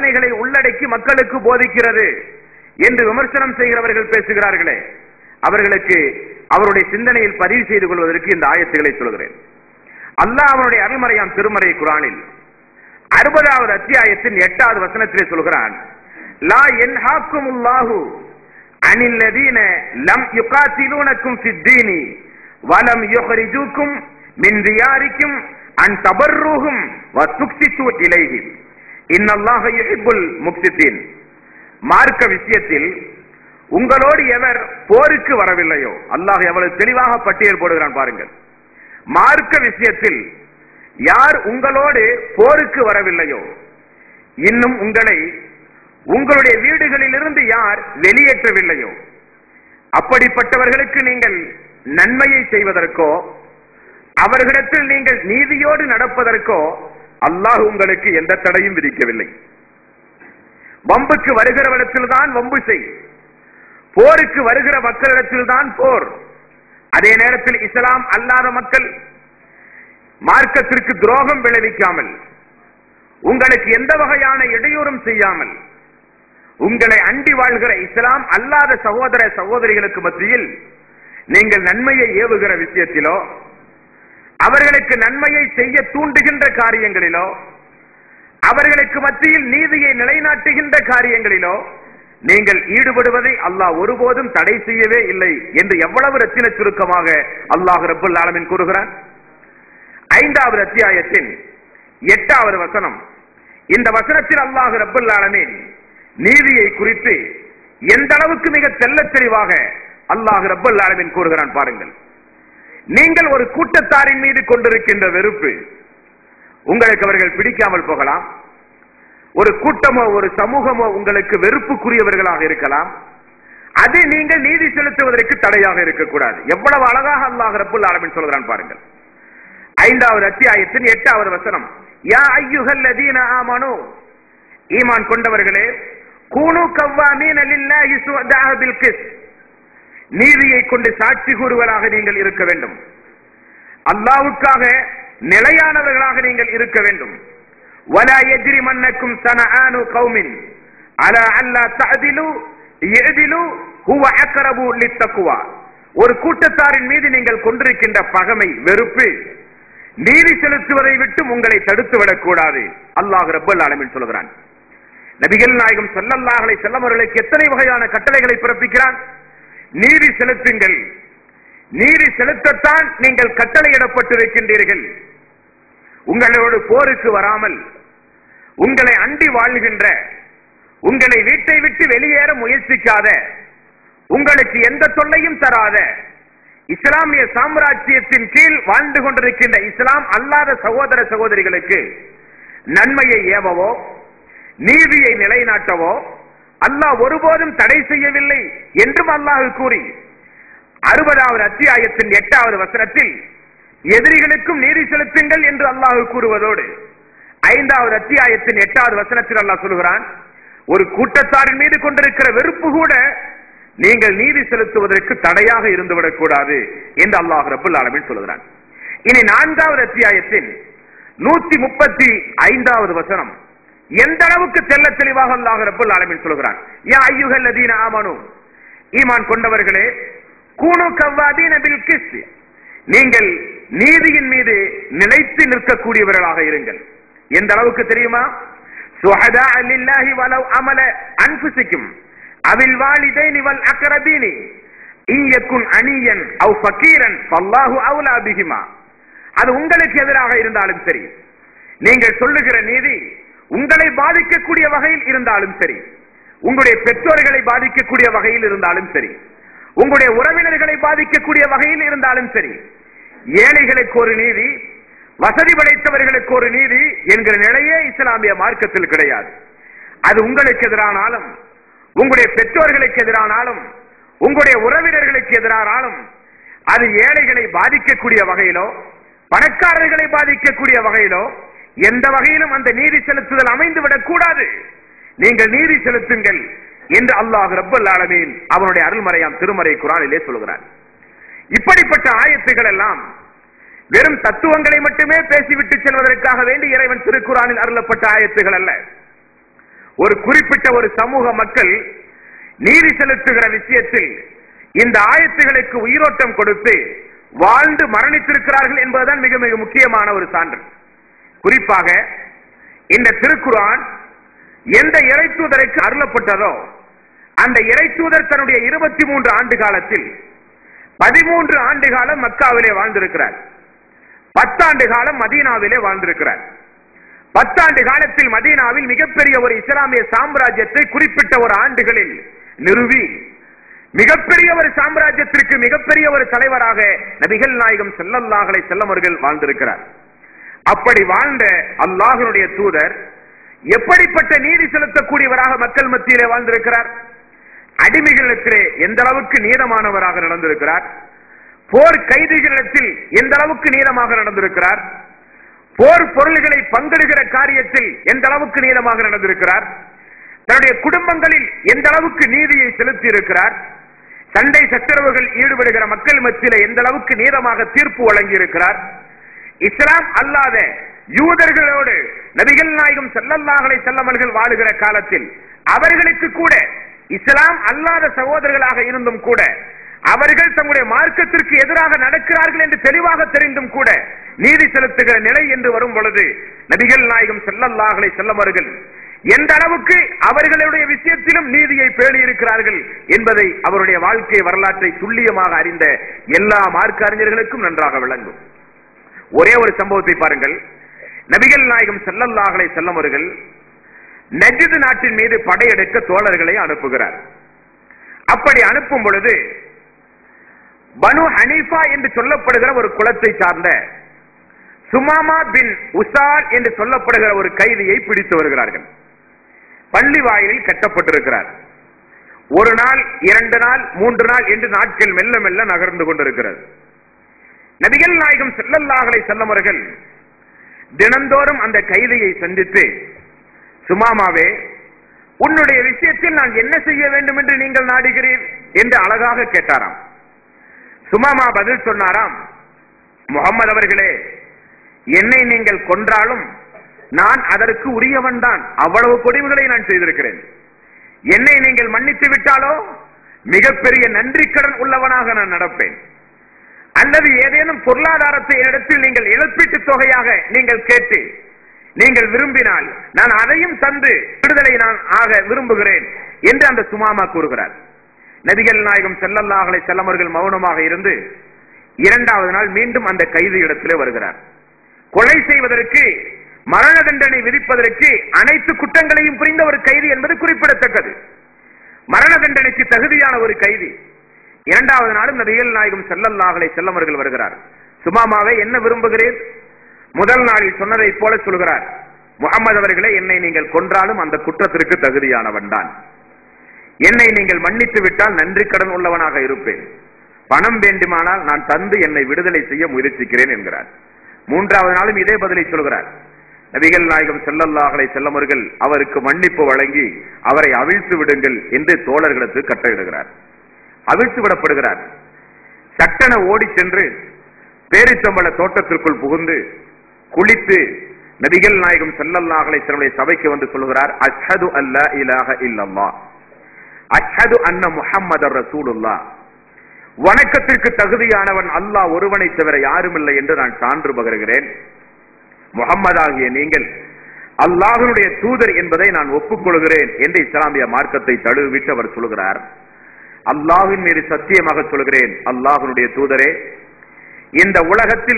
போதனைகளை உள்ளடக்கி மக்களுக்கு போதிக்கிறது என்று விமர்சனம் செய்கிறவர்கள் பேசுகிறார்களே அவர்களுக்கு அவருடைய சிந்தனையில் பதிவு செய்து கொள்வதற்கு இந்த ஆயத்துகளை சொல்கிறேன் அல்லாஹ் அவனுடைய அருள்மறையாம் திருமறை குரானில் அறுபதாவது அத்தியாயத்தின் எட்டாவது வசனத்திலே சொல்கிறான் லா என்ஹாக்குமுல்லாஹு அனில் லதீன லம் யுகாத்திலூனக்கும் ஃபித்தீனி வலம் யுஹரிஜூக்கும் மின் தியாரிக்கும் அன் தபர்ரூஹும் வ துக்சித்து இலைஹிம் இன்னல்லாஹ யுஹிப்புல் முக்சித்தீன் மார்க்க விஷயத்தில் உங்களோடு எவர் போருக்கு வரவில்லையோ அல்லாஹ் எவ்வளவு தெளிவாக பட்டியல் போடுகிறான் பாருங்கள் மார்க்க விஷயத்தில் யார் உங்களோடு போருக்கு வரவில்லையோ இன்னும் உங்களை உங்களுடைய வீடுகளிலிருந்து யார் வெளியேற்றவில்லையோ அப்படிப்பட்டவர்களுக்கு நீங்கள் நன்மையை செய்வதற்கோ அவர்களிடத்தில் நீங்கள் நீதியோடு நடப்பதற்கோ அல்லாஹ் உங்களுக்கு எந்த தடையும் விதிக்கவில்லை வம்புக்கு வருகிறவரிடத்தில் தான் வம்பு செய் போருக்கு வருகிற மக்களிடத்தில் தான் போர் அதே நேரத்தில் இஸ்லாம் அல்லாத மக்கள் மார்க்கத்திற்கு துரோகம் விளைவிக்காமல் உங்களுக்கு எந்த வகையான இடையூறும் செய்யாமல் உங்களை அண்டி வாழ்கிற இஸ்லாம் அல்லாத சகோதர சகோதரிகளுக்கு மத்தியில் நீங்கள் நன்மையை ஏவுகிற விஷயத்திலோ அவர்களுக்கு நன்மையை செய்ய தூண்டுகின்ற காரியங்களிலோ அவர்களுக்கு மத்தியில் நீதியை நிலைநாட்டுகின்ற காரியங்களிலோ நீங்கள் ஈடுபடுவதை அல்லாஹ் ஒருபோதும் தடை செய்யவே இல்லை என்று எவ்வளவு ரத்தின சுருக்கமாக அல்லாஹ் ரபுல் ஆலமின் கூறுகிறான் ஐந்தாவது அத்தியாயத்தின் எட்டாவது வசனம் இந்த வசனத்தில் அல்லாஹ் ரபுல் ஆலமீன் நீதியை குறித்து எந்த அளவுக்கு மிக தெள்ளத் தெளிவாக அல்லாஹ் ரப்பல் ஆலமீன் கூறுகிறான் பாருங்கள் நீங்கள் ஒரு கூட்டத்தாரின் மீது கொண்டிருக்கின்ற வெறுப்பு உங்களுக்கு அவர்கள் பிடிக்காமல் போகலாம் ஒரு கூட்டமோ ஒரு சமூகமோ உங்களுக்கு வெறுப்புக்குரியவர்களாக இருக்கலாம் அது நீங்கள் நீதி செலுத்துவதற்கு தடையாக இருக்கக்கூடாது எவ்வளவு அழகாக அல்லாஹ் ரப்புல் ஆலமீன் சொல்கிறான் பாருங்கள் ஐந்தாவது அத்தியாயத்தின் எட்டாவது வசனம் யா ஐயுகல் லதீன ஆமனு ஈமான் கொண்டவர்களே கூனு கவ்வாமீன லில்லாஹி சுவதாக பில் கிஸ் நீதியை கொண்டு சாட்சி கூறுவதாக நீங்கள் இருக்க வேண்டும் அல்லாவுக்காக நிலையானவர்களாக நீங்கள் இருக்க வேண்டும் வலா எஜ்ரி மன்னக்கும் சனஆனு கௌமின் அலா அல்லா தஅதிலு இஅதிலு ஹுவ அக்ரபு லித்தக்வா ஒரு கூட்டத்தாரின் மீது நீங்கள் கொண்டிருக்கின்ற பகமை வெறுப்பு நீதி செலுத்துவதை விட்டு உங்களை தடுத்து விடக்கூடாது அல்லாஹ் ரப்பல் ஆலமீன் சொல்கிறான் நபிகள் நாயகம் ஸல்லல்லாஹு செல்லம் அவர்களுக்கு எத்தனை வகையான கட்டளைகளை பிறப்பிக்கிறான் நீதி செலுத்துங்கள் நீதி செலுத்தத்தான் நீங்கள் கட்டளையிடப்பட்டிருக்கின்றீர்கள் உங்களோடு போருக்கு வராமல் உங்களை அண்டி வாழ்கின்ற உங்களை வீட்டை விட்டு வெளியேற முயற்சிக்காத உங்களுக்கு எந்த தொல்லையும் தராத இஸ்லாமிய சாம்ராஜ்யத்தின் கீழ் வாழ்ந்து கொண்டிருக்கின்ற இஸ்லாம் அல்லாத சகோதர சகோதரிகளுக்கு நன்மையை ஏவவோ நீதியை நிலைநாட்டவோ அல்லாஹ் ஒருபோதும் தடை செய்யவில்லை என்றும் அல்லாஹ் கூறி அறுபதாவது அத்தியாயத்தின் எட்டாவது வசனத்தில் எதிரிகளுக்கும் நீதி செலுத்துங்கள் என்று அல்லாஹ் கூறுவதோடு ஐந்தாவது அத்தியாயத்தின் எட்டாவது வசனத்தில் அல்லாஹ் சொல்கிறான் ஒரு கூட்டத்தாரின் மீது கொண்டிருக்கிற வெறுப்பு கூட நீங்கள் நீதி செலுத்துவதற்கு தடையாக இருந்துவிடக் கூடாது என்று அல்லாஹ் ரபுல் ஆலமின் சொல்கிறான் இனி நான்காவது அத்தியாயத்தின் நூத்தி முப்பத்தி ஐந்தாவது வசனம் எந்த அளவுக்கு தெல்ல தெளிவாக அல்லாஹ் ரபுல் ஆலமின் சொல்கிறான் யா ஐயுகல் லதீன ஆமனு ஈமான் கொண்டவர்களே கூனு கவ்வாதீன பில் கிஸ் நீங்கள் நீதியின் மீது நிலைத்து நிற்கக்கூடியவர்களாக இருங்கள் எந்த அளவுக்கு தெரியுமா சுஹதா லில்லாஹி வலவ் அமல அன்ஃபுசிக்கும் அவில் வாலிதைனி வல் அக்ரபீனி இயக்குன் அணியன் அவ் ஃபக்கீரன் ஃபல்லாஹு அவுலா பிஹிமா அது உங்களுக்கு எதிராக இருந்தாலும் சரி நீங்கள் சொல்லுகிற நீதி உங்களை பாதிக்கக்கூடிய வகையில் இருந்தாலும் சரி உங்களுடைய பெற்றோர்களை பாதிக்கக்கூடிய வகையில் இருந்தாலும் சரி உங்களுடைய உறவினர்களை பாதிக்கக்கூடிய வகையில் இருந்தாலும் சரி ஏழைகளுக்கு ஒரு நீதி வசதி படைத்தவர்களுக்கு ஒரு நீதி என்கிற நிலையே இஸ்லாமிய மார்க்கத்தில் கிடையாது அது உங்களுக்கு எதிரானாலும் உங்களுடைய பெற்றோர்களுக்கு எதிரானாலும் உங்களுடைய உறவினர்களுக்கு எதிரானாலும் அது ஏழைகளை பாதிக்கக்கூடிய வகையிலோ பணக்காரர்களை பாதிக்கக்கூடிய வகையிலோ எந்த வகையிலும் அந்த நீதி செலுத்துதல் அமைந்து விடக் கூடாது நீங்கள் நீதி செலுத்துங்கள் என்று அல்லாஹ் ரப்பல் ஆலமீன் அவனுடைய அருள்மறையாம் திருமறை குரானிலே சொல்கிறார் இப்படிப்பட்ட ஆயத்துகள் எல்லாம் வெறும் தத்துவங்களை மட்டுமே பேசிவிட்டு செல்வதற்காக வேண்டி இறைவன் திருக்குறானில் அருளப்பட்ட ஆயத்துகள் அல்ல ஒரு குறிப்பிட்ட ஒரு சமூக மக்கள் நீதி செலுத்துகிற விஷயத்தில் இந்த ஆயத்துகளுக்கு உயிரோட்டம் கொடுத்து வாழ்ந்து மரணித்திருக்கிறார்கள் என்பதுதான் மிக மிக முக்கியமான ஒரு சான்று குறிப்பாக இந்த திருக்குரான் எந்த இறைத்தூதருக்கு அருளப்பட்டதோ அந்த இறைத்தூதர் தன்னுடைய இருபத்தி மூன்று ஆண்டு காலத்தில் பதிமூன்று ஆண்டு காலம் மக்காவிலே வாழ்ந்திருக்கிறார் பத்தாண்டு காலம் மதீனாவிலே வாழ்ந்திருக்கிறார் பத்தாண்டு காலத்தில் மதீனாவில் மிகப்பெரிய ஒரு இஸ்லாமிய சாம்ராஜ்யத்தை குறிப்பிட்ட ஒரு ஆண்டுகளில் நிறுவி மிகப்பெரிய ஒரு சாம்ராஜ்யத்திற்கு மிகப்பெரிய ஒரு தலைவராக நபிகள் நாயகம் செல்லல்லாஹலை செல்லவர்கள் வாழ்ந்திருக்கிறார் அப்படி வாழ்ந்த அல்லாஹனுடைய தூதர் எப்படிப்பட்ட நீதி செலுத்தக்கூடியவராக மக்கள் மத்தியிலே வாழ்ந்திருக்கிறார் அடிமைகளிடத்திலே எந்த அளவுக்கு நீதமானவராக நடந்திருக்கிறார் போர் கைதிகளிடத்தில் எந்த அளவுக்கு நீளமாக நடந்திருக்கிறார் போர் பொருள்களை பங்கிடுகிற காரியத்தில் எந்த அளவுக்கு நீளமாக நடந்திருக்கிறார் தன்னுடைய குடும்பங்களில் எந்த அளவுக்கு நீதியை செலுத்தி இருக்கிறார் சண்டை சச்சரவுகள் ஈடுபடுகிற மக்கள் மத்தியில எந்த அளவுக்கு நீளமாக தீர்ப்பு வழங்கி இருக்கிறார் இஸ்லாம் அல்லாத யூதர்களோடு நபிகள் நாயகம் செல்லல்லாஹலை செல்லமல்கள் வாழுகிற காலத்தில் அவர்களுக்கு கூட இஸ்லாம் அல்லாத சகோதரர்களாக இருந்தும் கூட அவர்கள் தங்களுடைய மார்க்கத்திற்கு எதிராக நடக்கிறார்கள் என்று தெளிவாக தெரிந்தும் கூட நீதி செலுத்துகிற நிலை என்று வரும் பொழுது நபிகள் நாயகம் செல்லல்லாஹலை செல்லவர்கள் எந்த அளவுக்கு அவர்களுடைய விஷயத்திலும் நீதியை பேணி இருக்கிறார்கள் என்பதை அவருடைய வாழ்க்கை வரலாற்றை துல்லியமாக அறிந்த எல்லா மார்க்க அறிஞர்களுக்கும் நன்றாக விளங்கும் ஒரே ஒரு சம்பவத்தை பாருங்கள் நபிகள் நாயகம் செல்லல்லாஹலை செல்லவர்கள் நஜிது நாட்டின் மீது படையெடுக்க தோழர்களை அனுப்புகிறார் அப்படி அனுப்பும் பொழுது பனு ஹனீஃபா என்று சொல்லப்படுகிற ஒரு குலத்தை சார்ந்த சுமாமா பின் உசால் என்று சொல்லப்படுகிற ஒரு கைதியை பிடித்து வருகிறார்கள் பள்ளி வாயிலில் கட்டப்பட்டிருக்கிறார் ஒரு நாள் இரண்டு நாள் மூன்று நாள் என்று நாட்கள் மெல்ல மெல்ல நகர்ந்து கொண்டிருக்கிறது நபிகள் நாயகம் செல்லல்லாஹலை செல்லவர்கள் தினந்தோறும் அந்த கைதியை சந்தித்து சுமாமாவே உன்னுடைய விஷயத்தில் நான் என்ன செய்ய வேண்டும் என்று நீங்கள் நாடுகிறீர் என்று அழகாக கேட்டாராம் சுமாமா பதில் சொன்னாராம் முகமது அவர்களே என்னை நீங்கள் கொன்றாலும் நான் அதற்கு உரியவன் தான் அவ்வளவு கொடுமைகளை நான் செய்திருக்கிறேன் என்னை நீங்கள் மன்னித்து விட்டாலோ மிகப்பெரிய நன்றி கடன் உள்ளவனாக நான் நடப்பேன் அல்லது ஏதேனும் பொருளாதாரத்தை இடத்தில் நீங்கள் இழப்பீட்டு தொகையாக நீங்கள் கேட்டு நீங்கள் விரும்பினால் நான் அதையும் தந்து விடுதலை நான் ஆக விரும்புகிறேன் என்று அந்த சுமாமா கூறுகிறார் நபிகள் நாயகம் செல்லல்லாஹலை செல்லமர்கள் மௌனமாக இருந்து இரண்டாவது நாள் மீண்டும் அந்த கைது இடத்திலே வருகிறார் கொலை செய்வதற்கு மரண தண்டனை விதிப்பதற்கு அனைத்து குற்றங்களையும் புரிந்த ஒரு கைதி என்பது குறிப்பிடத்தக்கது மரண தண்டனைக்கு தகுதியான ஒரு கைதி இரண்டாவது நாளும் நபிகள் நாயகம் செல்லல்லாஹலை செல்லமர்கள் வருகிறார் சுமாமாவை என்ன விரும்புகிறேன் முதல் நாளில் சொன்னதை போல சொல்கிறார் முகமது அவர்களே என்னை நீங்கள் கொன்றாலும் அந்த குற்றத்திற்கு தகுதியானவன் தான் என்னை நீங்கள் மன்னித்து விட்டால் நன்றி கடன் உள்ளவனாக இருப்பேன் பணம் வேண்டுமானால் நான் தந்து என்னை விடுதலை செய்ய முயற்சிக்கிறேன் என்கிறார் மூன்றாவது நாளும் இதே பதிலை சொல்கிறார் நபிகள் நாயகம் செல்லல்லாஹலை செல்லமர்கள் அவருக்கு மன்னிப்பு வழங்கி அவரை அவிழ்த்து விடுங்கள் என்று தோழர்களுக்கு கட்டளையிடுகிறார் அவிழ்த்து விடப்படுகிறார் சட்டென ஓடி சென்று பேரித்தம்பள தோட்டத்திற்குள் புகுந்து குளித்து நபிகள் நாயகம் செல்லல்லாஹலை தன்னுடைய சபைக்கு வந்து சொல்கிறார் அஷ்ஹது அல்ல இலாஹ இல்லல்லா அஷ்ஹது அன்ன முஹம்மது ரசூலுல்லா வணக்கத்திற்கு தகுதியானவன் அல்லாஹ் ஒருவனை தவிர யாரும் இல்லை என்று நான் சான்று பகருகிறேன் முகம்மதாகிய நீங்கள் அல்லாஹனுடைய தூதர் என்பதை நான் ஒப்புக்கொள்கிறேன் என்று இஸ்லாமிய மார்க்கத்தை தழுவிட்டு அவர் சொல்கிறார் அல்லாஹின் மீது சத்தியமாக சொல்கிறேன் அல்லாஹனுடைய தூதரே இந்த உலகத்தில்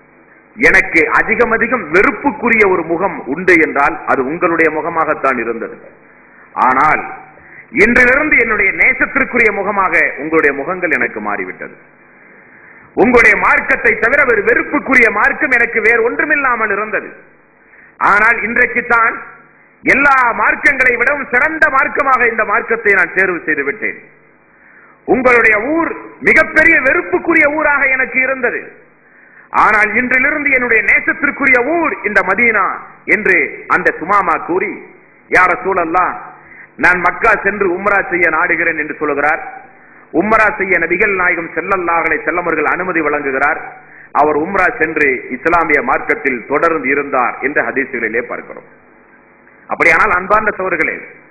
எனக்கு அதிகம் அதிகம் வெறுப்புக்குரிய ஒரு முகம் உண்டு என்றால் அது உங்களுடைய முகமாகத்தான் இருந்தது ஆனால் இன்றிலிருந்து என்னுடைய நேசத்திற்குரிய முகமாக உங்களுடைய முகங்கள் எனக்கு மாறிவிட்டது உங்களுடைய மார்க்கத்தை தவிர ஒரு வெறுப்புக்குரிய மார்க்கம் எனக்கு வேறு ஒன்றுமில்லாமல் இருந்தது ஆனால் இன்றைக்குத்தான் எல்லா மார்க்கங்களை விடவும் சிறந்த மார்க்கமாக இந்த மார்க்கத்தை நான் தேர்வு செய்து விட்டேன் உங்களுடைய ஊர் மிகப்பெரிய வெறுப்புக்குரிய ஊராக எனக்கு இருந்தது ஆனால் இன்றிலிருந்து என்னுடைய நேசத்திற்குரிய ஊர் இந்த மதீனா என்று அந்த சுமாமா கூறி யார சூழல்லா நான் மக்கா சென்று உம்ரா செய்ய நாடுகிறேன் என்று சொல்லுகிறார் உம்ரா செய்ய நபிகள் நாயகம் செல்லல்லாஹலை செல்லமர்கள் அனுமதி வழங்குகிறார் அவர் உம்ரா சென்று இஸ்லாமிய மார்க்கத்தில் தொடர்ந்து இருந்தார் என்ற ஹதீசுகளிலே பார்க்கிறோம் அப்படியானால் அன்பார்ந்த சோர்களே